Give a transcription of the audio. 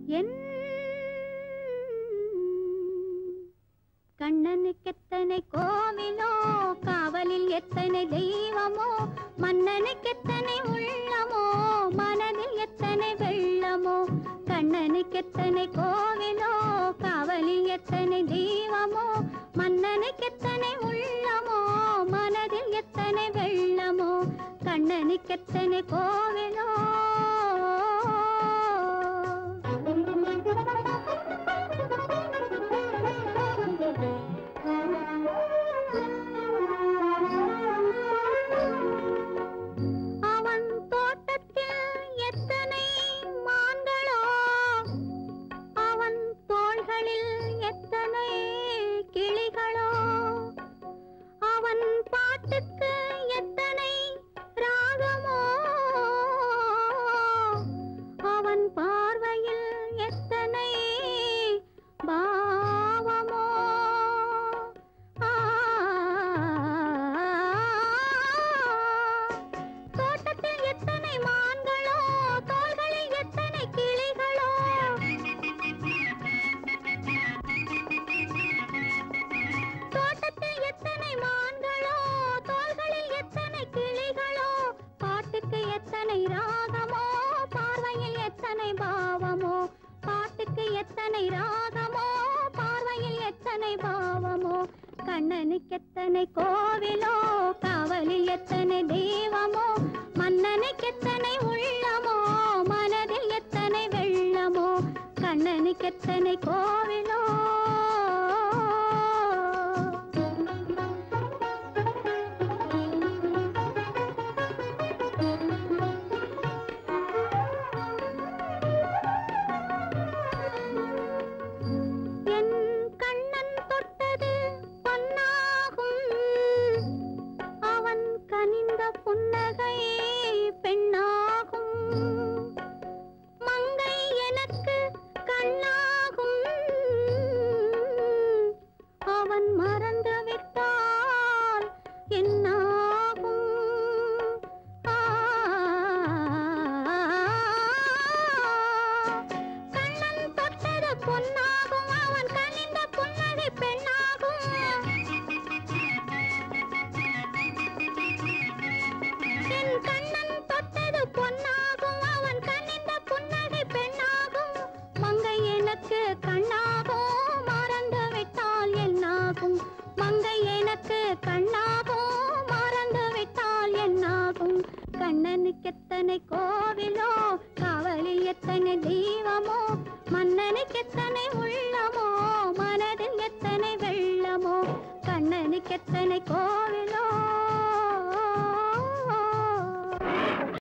என் கண்ணனுக்கெத்தனை கோவிலோ காவலில் எத்தனை தெய்வமோ மன்னனுக்கெத்தனை உள்ளமோ மனதில் எத்தனை வெள்ளமோ கண்ணனுக்கெத்தனை கோவிலோ காவலில் எத்தனை தெய்வமோ மன்னனுக்கெத்தனை உள்ளமோ மனதில் எத்தனை வெள்ளமோ கண்ணனுக்கெத்தனை கோவிலோ அவன் தோட்டத்தில் எத்தனை மான்களோ அவன் தோள்களில் எத்தனை கிளிகளோ அவன் பாட்டுக்கு எத்தனை ராகமோ அவன் பார்வையில் எத்தனை பாவமோ ஆ தோட்டத்தில் எத்தனை மான்களோ தோள்களில் எத்தனை கிளிகளோ தோட்டத்தில் எத்தனை மான்களோ தோள்களில் எத்தனை கிளிகளோ பாட்டுக்கு எத்தனை ராகமோ பார்வையில் எத்தனை பாவமோ பாட்டுக்கு எத்தனை ராகமோ பார்வையில் எத்தனை பாவமோ கண்ணனுக்கு எத்தனை கோவிலோ காவலில் எத்தனை தெய்வமோ மன்னனுக்கு எத்தனை உள்ளமோ மனதில் எத்தனை வெள்ளமோ கண்ணனுக்கு எத்தனை கோவில்